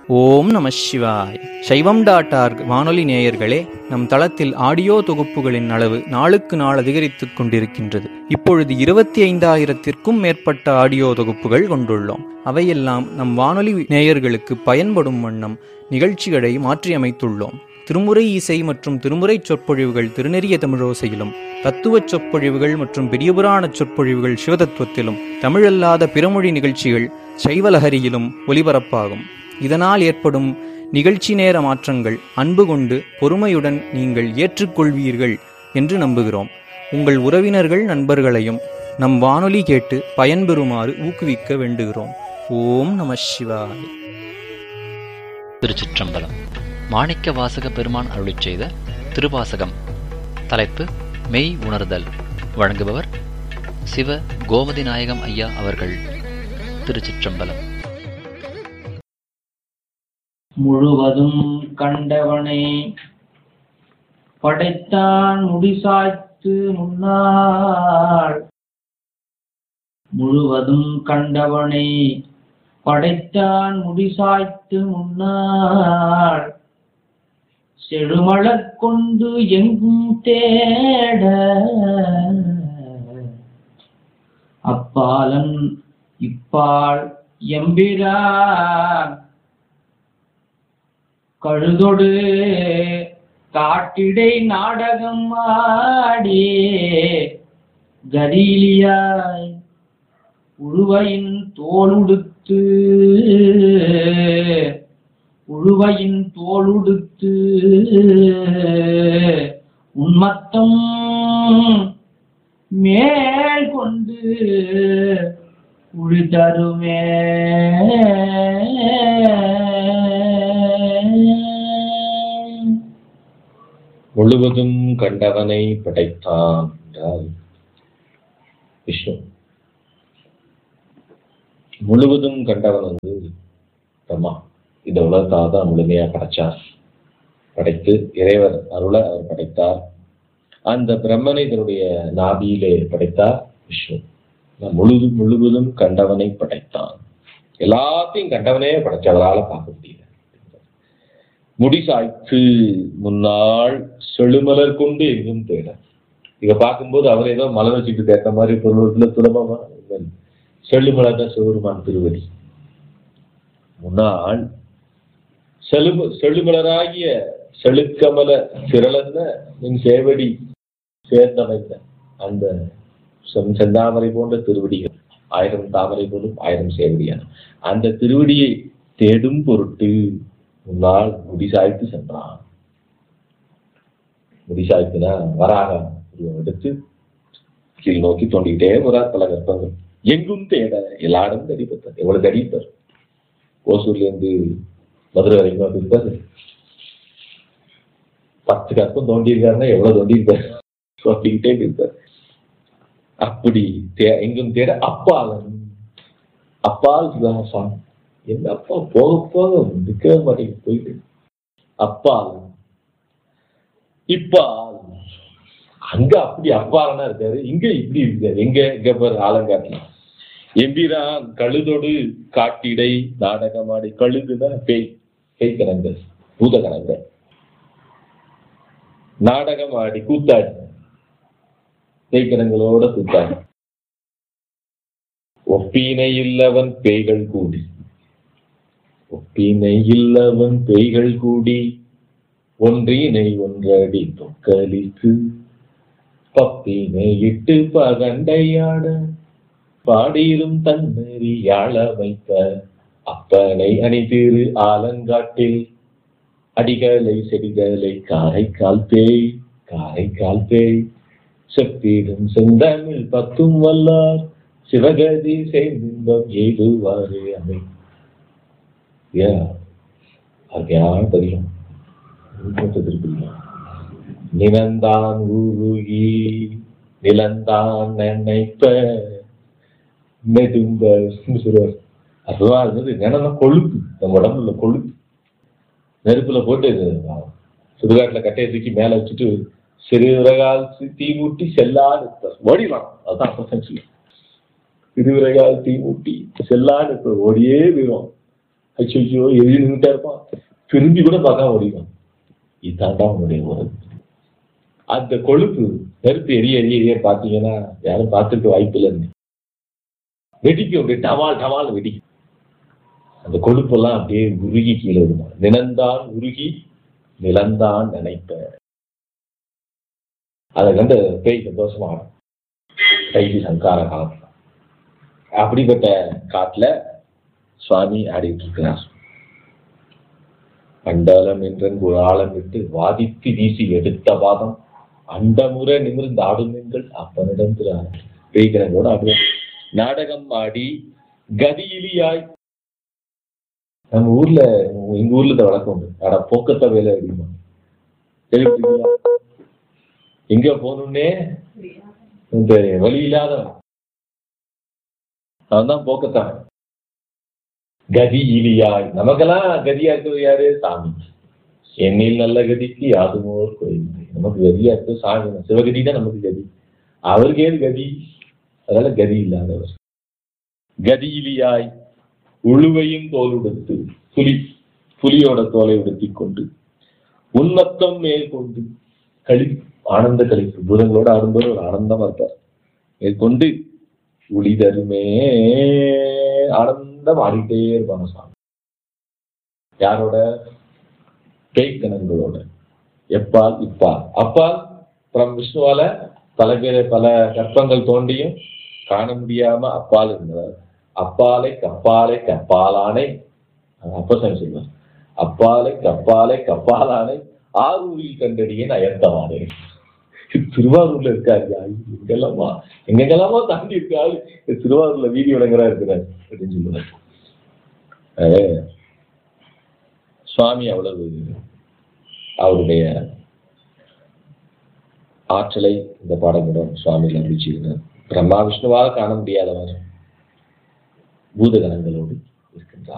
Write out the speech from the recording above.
ஓம் நம சிவாய் சைவம் டாட் ஆர்க் வானொலி நேயர்களே நம் தளத்தில் ஆடியோ தொகுப்புகளின் அளவு நாளுக்கு நாள் அதிகரித்துக் கொண்டிருக்கின்றது இப்பொழுது இருபத்தி ஐந்தாயிரத்திற்கும் மேற்பட்ட ஆடியோ தொகுப்புகள் கொண்டுள்ளோம் அவையெல்லாம் நம் வானொலி நேயர்களுக்கு பயன்படும் வண்ணம் நிகழ்ச்சிகளை மாற்றியமைத்துள்ளோம் திருமுறை இசை மற்றும் திருமுறை சொற்பொழிவுகள் திருநெறிய தமிழோசையிலும் தத்துவச் சொற்பொழிவுகள் மற்றும் பெரியபுராண சொற்பொழிவுகள் சிவதத்துவத்திலும் தமிழல்லாத பிறமொழி நிகழ்ச்சிகள் சைவலஹரியிலும் ஒலிபரப்பாகும் இதனால் ஏற்படும் நிகழ்ச்சி நேர மாற்றங்கள் அன்பு கொண்டு பொறுமையுடன் நீங்கள் ஏற்றுக்கொள்வீர்கள் என்று நம்புகிறோம் உங்கள் உறவினர்கள் நண்பர்களையும் நம் வானொலி கேட்டு பயன்பெறுமாறு ஊக்குவிக்க வேண்டுகிறோம் ஓம் நம சிவாய் திருச்சிற்றம்பலம் மாணிக்க வாசக பெருமான் அருளிச் செய்த திருவாசகம் தலைப்பு மெய் உணர்தல் வழங்குபவர் சிவ கோமதி நாயகம் ஐயா அவர்கள் திருச்சிற்றம்பலம் முழுவதும் கண்டவனை படைத்தான் முடிசாய்த்து முன்னாள் முழுவதும் கண்டவனை படைத்தான் முடிசாய்த்து முன்னாள் செழுமலர் கொண்டு எங்கும் தேட அப்பாலன் இப்பால் எம்பிரான் கழுதொடு காட்டிடை நாடகம் ஆடி கரீலியாய் உழுவையின் தோளுடுத்து உழுவையின் தோளுடுத்து உன்மத்தம் மேல் கொண்டு உழி தருமே முழுவதும் கண்டவனை படைத்தான் என்றால் விஷ்ணு முழுவதும் கண்டவன் வந்து பிரம்மா இந்த உலகத்தாக தான் முழுமையா படைச்சார் படைத்து இறைவர் அருளை அவர் படைத்தார் அந்த பிரம்மனை தன்னுடைய நாபியிலே படைத்தார் விஷ்ணு நான் முழுது முழுவதும் கண்டவனை படைத்தான் எல்லாத்தையும் கண்டவனே படைச்சவரால பார்க்க முடியல முடி சாய்த்து முன்னாள் செழுமலர் கொண்டு எங்கும் தேட இத பார்க்கும்போது அவர் ஏதோ மலர் வச்சுட்டு கேட்ட மாதிரி பொருளத்துல சுலபமா இல்லை. செழுமலர் தான் சிவருமான் திருவடி முன்னாள் செழும செழுமலராகிய செழுக்கமல திரளன்ன நின் சேவடி சேர்ந்தமைந்த அந்த செம் செந்தாமரை போன்ற திருவடிகள் ஆயிரம் தாமரை போலும் ஆயிரம் சேவடியான அந்த திருவடியை தேடும் பொருட்டு முன்னால் முடிசாய்த்து சென்றான் முடிசாய்த்துனா வராக உருவம் எடுத்து கீழ் நோக்கி தோண்டிக்கிட்டே போறார் பல கற்பங்கள் எங்கும் தேட எல்லா இடமும் தேடி பார்த்தார் எவ்வளவு தேடி இருப்பார் ஓசூர்ல இருந்து மதுரை வரைக்கும் வந்திருப்பாரு பத்து கற்பம் தோண்டி இருக்காருன்னா எவ்வளவு தோண்டி இருப்பாரு தோண்டிக்கிட்டே இருப்பார் அப்படி தே எங்கும் தேட அப்பாலன் அப்பால் சிவகாசான் என்ன அப்பா போக போக நிற்கவே மாட்டேங்குது போயிட்டு அப்பால் இப்பால் அங்க அப்படி அப்பாலனா இருக்காரு இங்க இப்படி இருக்காரு எங்க இங்க பாரு ஆலங்காட்டுல எம்பிரான் கழுதொடு காட்டிடை நாடகமாடி கழுதுனா பேய் பேய் கணங்க பூத கணங்க நாடகமாடி கூத்தாடி பேய் கணங்களோட கூத்தாடி ஒப்பீனை இல்லவன் பேய்கள் கூடி ஒப்பினை இல்லவன் பேய்கள் கூடி ஒன்றினை ஒன்றடி தொக்கலித்து பப்பினை இட்டு பகண்டையாட பாடியிரும் தன்னறியாள வைத்த அப்பனை அணிதிரு ஆலங்காட்டில் அடிகளை செடிகளை காரைக்கால் பேய் காரைக்கால் பேய் செப்பிடும் செந்தமிழ் பத்தும் வல்லார் சிவகதி செய்தின்பம் எய்துவாறு அமை ஏன் அருமையான பதியம் திருப்பிங்க நிலந்தான் உருகி நிலந்தான் நினைப்ப நெடும்ப சொல்லுவார் அதுவா இருந்தது நினைனா கொழுப்பு நம்ம உடம்புல உள்ள கொழுப்பு நெருப்புல போட்டு சுடுகாட்டுல கட்டையை தூக்கி மேல வச்சுட்டு சிறுவிரகால் தீ மூட்டி செல்லாது ஓடிடலாம் அதுதான் அப்பதான் சொல்லு சிறுவிரகால் தீ மூட்டி செல்லாது ஓடியே போயிடும் ஐயோ எழுதி நின்றுட்டே இருப்பான் திரும்பி கூட பார்க்காம ஓடிவான் இதாண்டா உன்னுடைய உறவு அந்த கொழுப்பு நெருப்பு எரிய எரிய எரிய பார்த்தீங்கன்னா யாரும் பார்த்துட்டு வாய்ப்பு இல்லைன்னு வெடிக்கும் அப்படியே டவால் டவால் வெடிக்கும் அந்த கொழுப்பெல்லாம் அப்படியே உருகி கீழே விடுமா நிலந்தான் உருகி நிலந்தான் நினைப்ப அதை கண்டு பேய் சந்தோஷமா ஆடும் கைதி சங்கார காலம் அப்படிப்பட்ட காட்டுல சுவாமி ஆடிட்டு இருக்கிறார் அண்டலம் என்றன் ஒரு ஆழம் விட்டு வாதித்து வீசி எடுத்த பாதம் அண்டமுறை நிமிர்ந்து ஆடும் எங்கள் அப்பனிடம் திரு பேய்கிறதோட ஆடுவோம் நாடகம் ஆடி கதியிலியாய் நம்ம ஊர்ல எங்க ஊர்ல இந்த வழக்கம் உண்டு ஆனா போக்கத்த வேலை அப்படிமா கேள்விப்பட்டீங்களா? எங்க போகணும்னே இந்த வழி இல்லாதவன் அவன் தான் போக்கத்தான் கதி இலியாய் நமக்கெல்லாம் கதியா இருக்கிறது யாரு சாமி என்னில் நல்ல கதிக்கு யாதுமோர் கோயில் நமக்கு கதியா இருக்கு சாமி தான். சிவகதி தான் நமக்கு கதி அவருக்கு ஏது கதி அதனால கதி இல்லாதவர் கதியிலியாய் உழுவையும் தோல் உடுத்து புலி புலியோட தோலை உடுத்திக் கொண்டு உன்மத்தம் மேல் கொண்டு களி ஆனந்த கழிப்பு பூதங்களோட ஆடும்போது ஒரு ஆனந்தமா இருப்பார் மேற்கொண்டு உளிதருமே ஆனந்தம் ஆடிட்டே இருப்பாங்க சாமி யாரோட பேய்க்கணங்களோட எப்பால் இப்பால் அப்பால் பிரம் விஷ்ணுவால பல பேர் பல கற்பங்கள் தோண்டியும் காண முடியாம அப்பால் இருந்தவர் அப்பாலை கப்பாலை கப்பாலானை அப்பசாமி சொல்வார் அப்பாலை கப்பாலை கப்பாலானை ஆரூரில் கண்டடியேன் அயர்த்தமானே திருவாரூர்ல இருக்காரு ஐயோ, எங்கெல்லாமா எங்கெல்லாமா தாண்டி இருக்காரு திருவாரூர்ல வீதி விளங்குறா இருக்கிறார் அப்படின்னு சொல்லுவார் அஹ், சுவாமி அவ்வளவு அவருடைய ஆற்றலை இந்த பாடமுடன் சுவாமியில் அறிவிச்சிருந்தார் பிரம்மா விஷ்ணுவாக காண முடியாதவர் பூதகணங்களோடு இருக்கின்றார்